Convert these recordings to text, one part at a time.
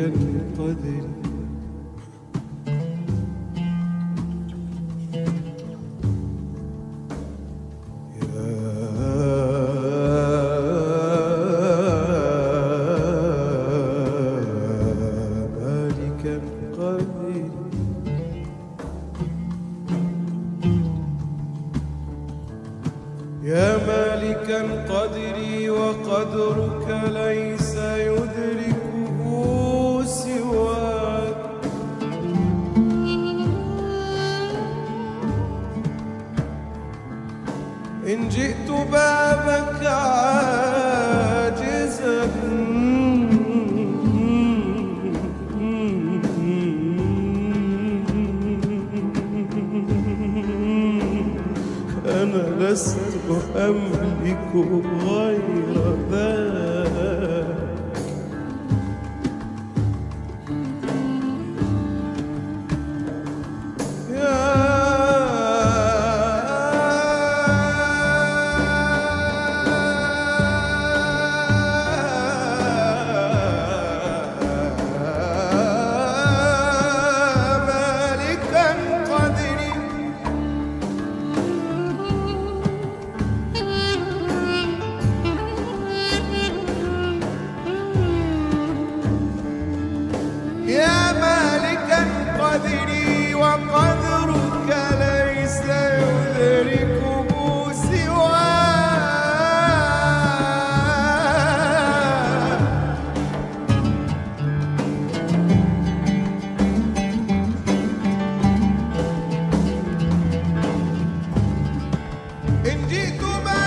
القدر يا مالك القدر يا مالك القدر وقدرك ليس يدركه سواك إن جئت بابك عاجزا أنا لست أملك غير ذاك مالك القدر يا مالك القدر وقدرك ليس يدركه سواك إن جئت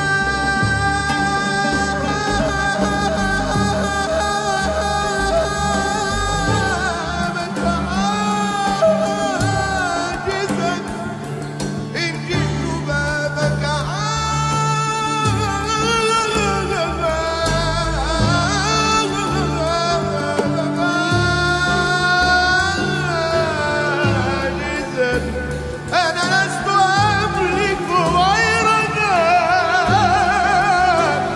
بابك عاجزا إن جئت بابك عاجزا أنا لست أملك غير ذاك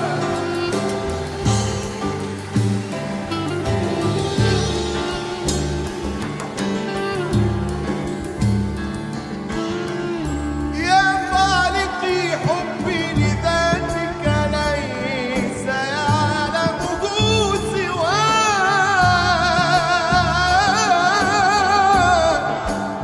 يا خالقي حبي لذاتك ليس يعلمه سواك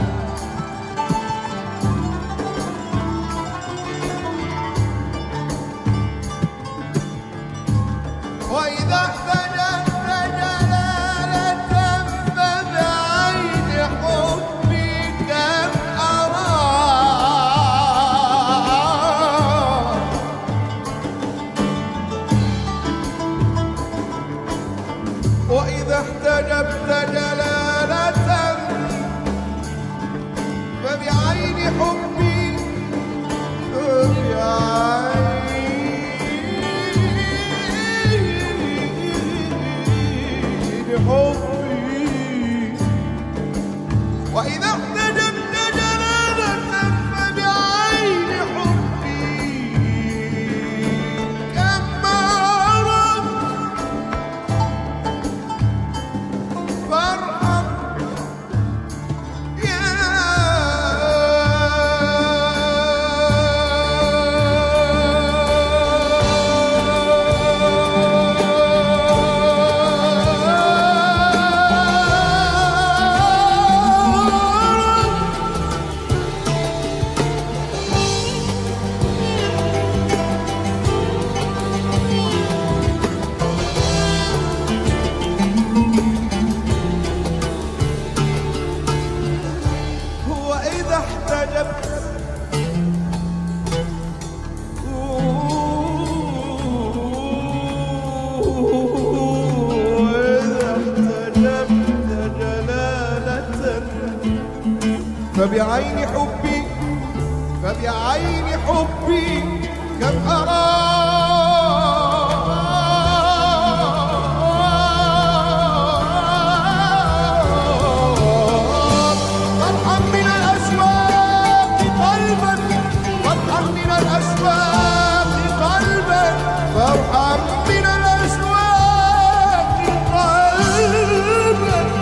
وإذا احتجت جلالة فبعين حبي كم أرى وإذا احتجبت جلالة فبعين حبي بعين حبي وإذا احتجبت جلالة فبعين حبي كما رد فارحم هو إذا احتجبت وإذا احتجبت جلالة فبعين حبي فبعين حبي كم أرى فرحا من الأسواق قلبا فرحا من الأسواق قلبا فرحا من الأسواق قلبا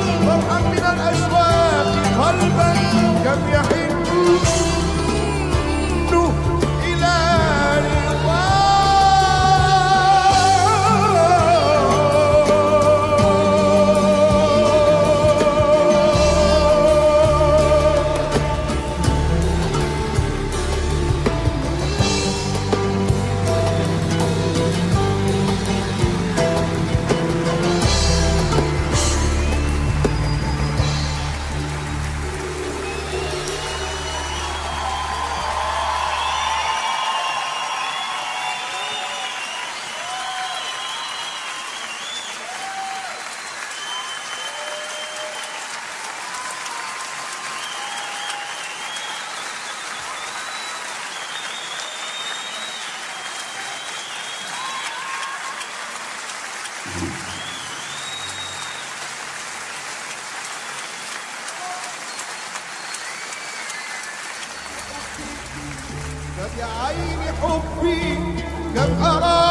يا عيني حبي كم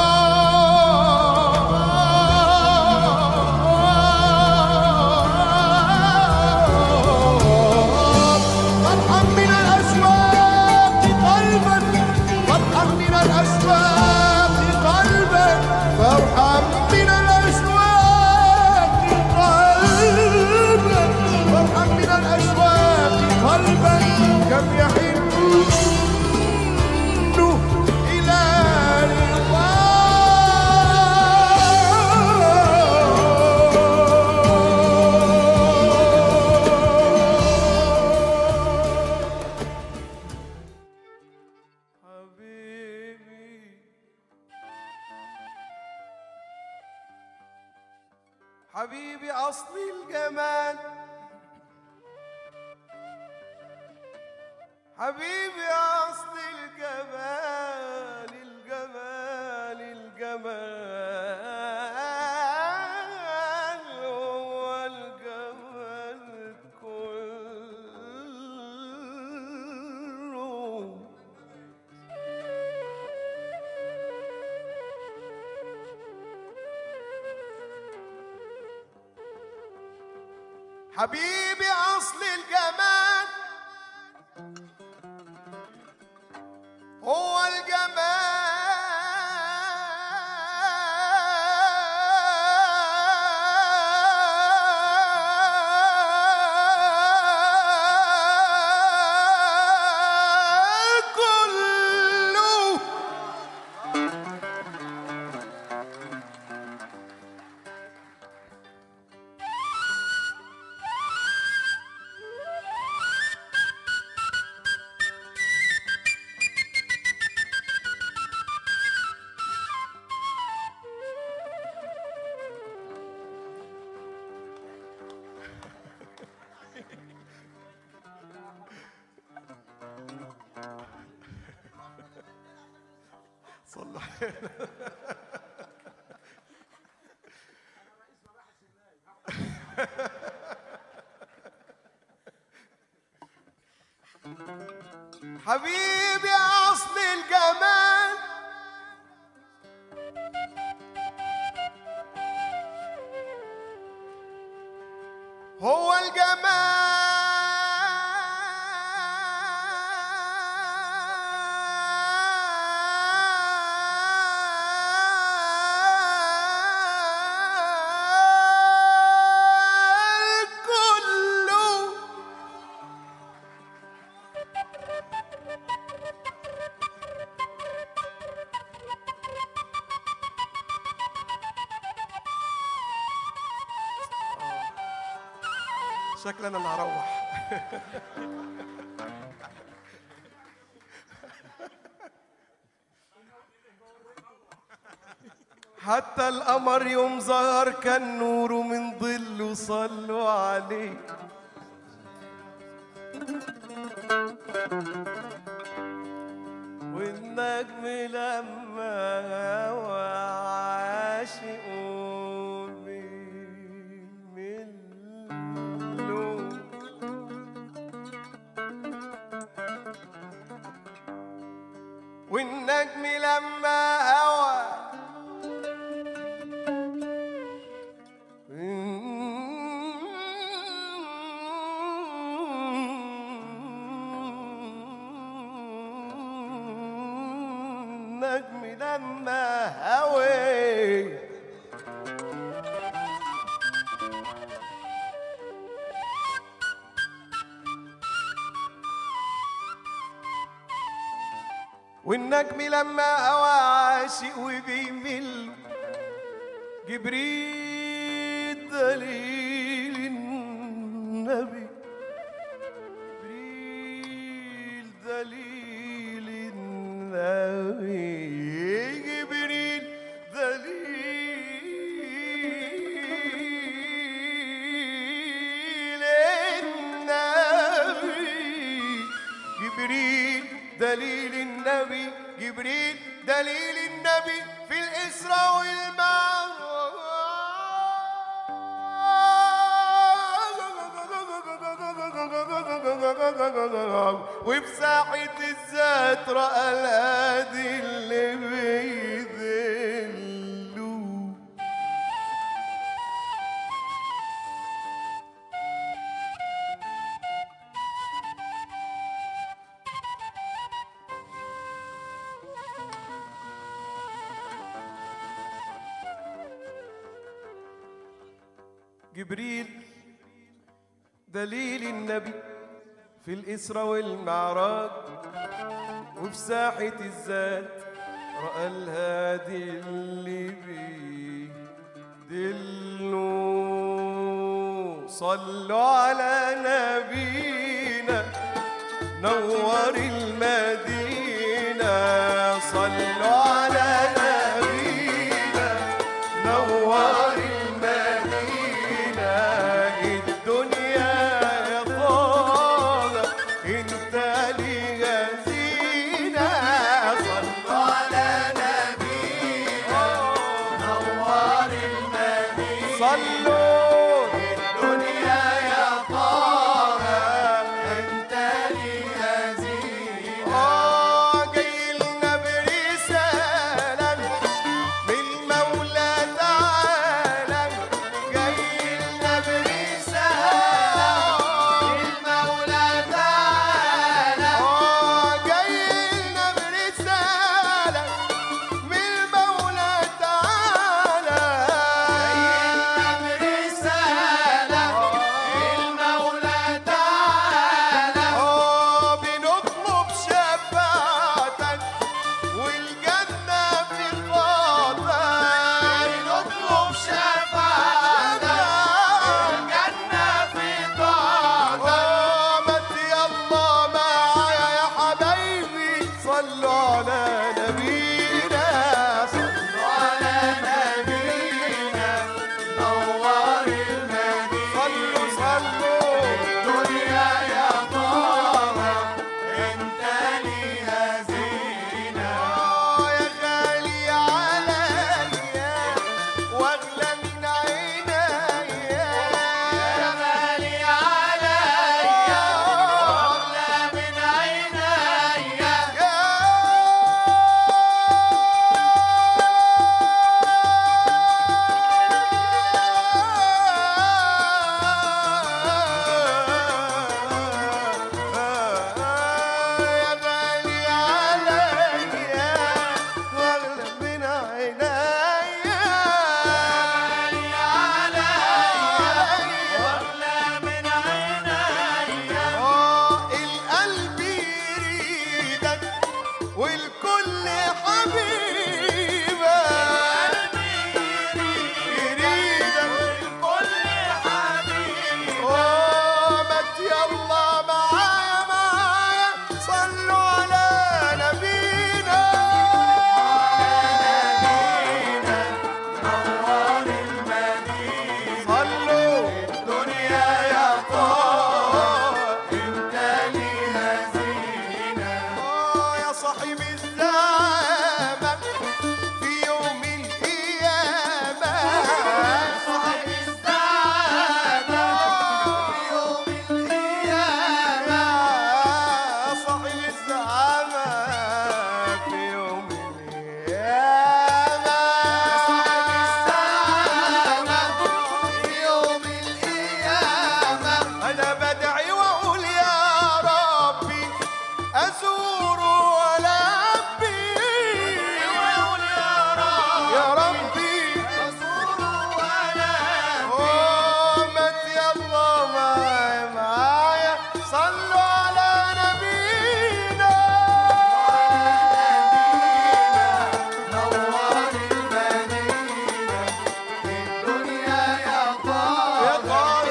أراه فرحا من الأشواق قلبا فرحا من الأشواق قلبا فرحا من الأشواق قلبا فرحا من الأشواق قلبا كم يحن إلى رضاه حبيبي حبيبي أصل الجمال حبيبي أصل الجمال الجمال الجمال هو الجمال كله حبيبي أصل الجمال هو الجمال كله صلوا عليه حبيبي أصل الجمال هو الجمال كله شكلنا انا هروح حتى القمر يوم ظهر كان نوره من ظله صلوا عليه والنجم لما هوى عاشق بيمله والنجم لما هوى النجم لما هوي والنجم لما هوى عاشق وبيمل جبريل دليل النبي جبريل دليل النبي جبريل دليل النبي جبريل دليل النبي جبريل دليل النبي في الإسراء والمعراج وفي ساحة الذات رأى الآن جبريل دليل النبي في الإسرى والمعراج وفي ساحة الذات رأى الهادي اللي بيه دلوا صلوا على نبينا نور المدينة صلوا على نبينا نور المدينة الدنيا يا طه انت ليها زينة صلوا على نبينا نور المدينة صلوا الدنيا يا طه انت ليها زينة آه جاي لنا برسالة من مولى تعالى جاي لنا برسالة من مولى تعالى آه جاي لنا برسالة من مولى تعالى جاي لنا برسالة من مولى تعالى آه بنطلب شفاعتك والجنة في طاعتك نطلب شفاعتك والجنة في طاعتك مت يلا معايا يا حبايبي صلوا على نبينا صلوا على نبينا نور المدينة صلوا صلوا الدنيا يا طه انت ليها زينة يا غالي عليا واغلى من عينيا يا غالي عليا واغلى من عينيا يا غالي عليا واغلى من عينيا غالي عليا واغلى من عينيا القلب يريدك والكل حبيبك يريدك والكل حبيبك مت يلا معايا معايا صلوا على نبينا صلوا الدنيا يا طه انت ليها زينة يا صاحب الزمان في يوم القيامة صاحب الزمان في يوم القيامة صاحب الزمان في يوم القيامة صاحب الزمان في يوم القيامة أنا بدعي وأقول يا ربي أزور ولا أبي وأقول يا رب يا ربي أزور ولا أبي مت يلا معايا معايا صلوا على نبينا نور المدينة الدنيا يا طه يا طه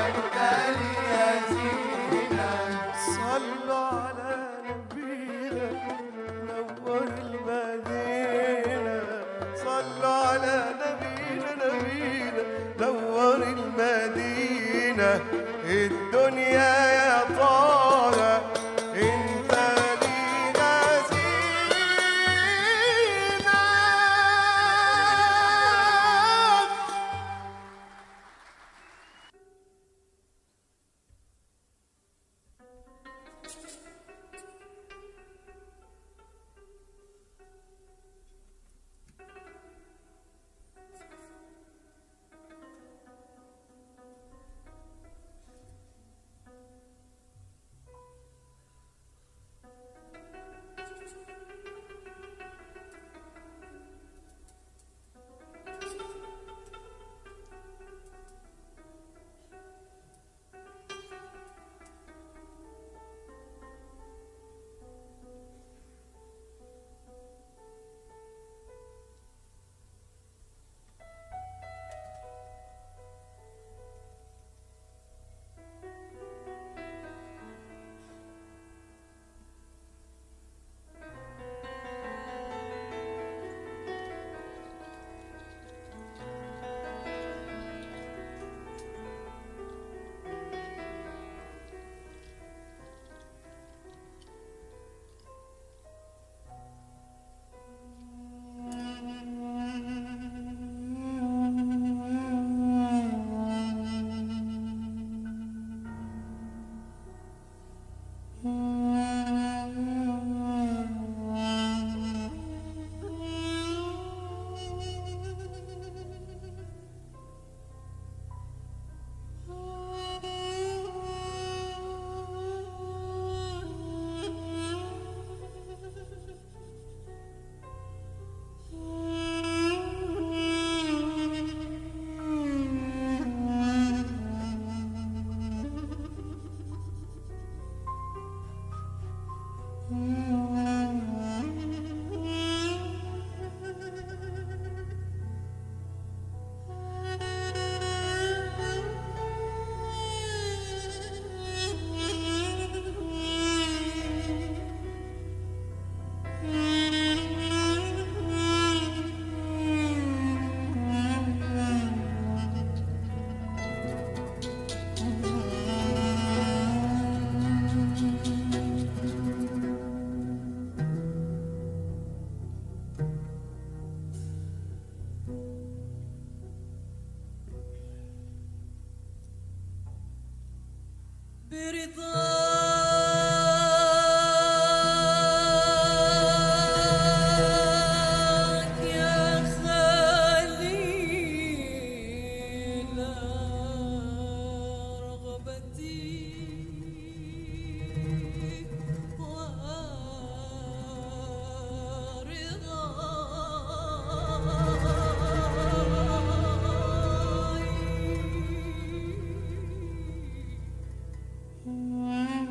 صلوا على نبينا نور المدينة صلوا على نبينا نبينا نور المدينة الدنيا يا طه انت لينا زينة برضاك يا خليل رغبتي ورضاي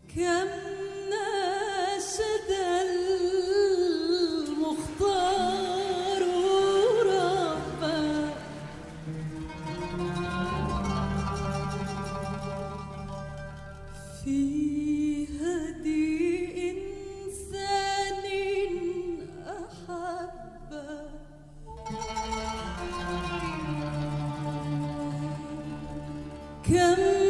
كم ناشد المختار ربه في هدي إنسان أحبه كم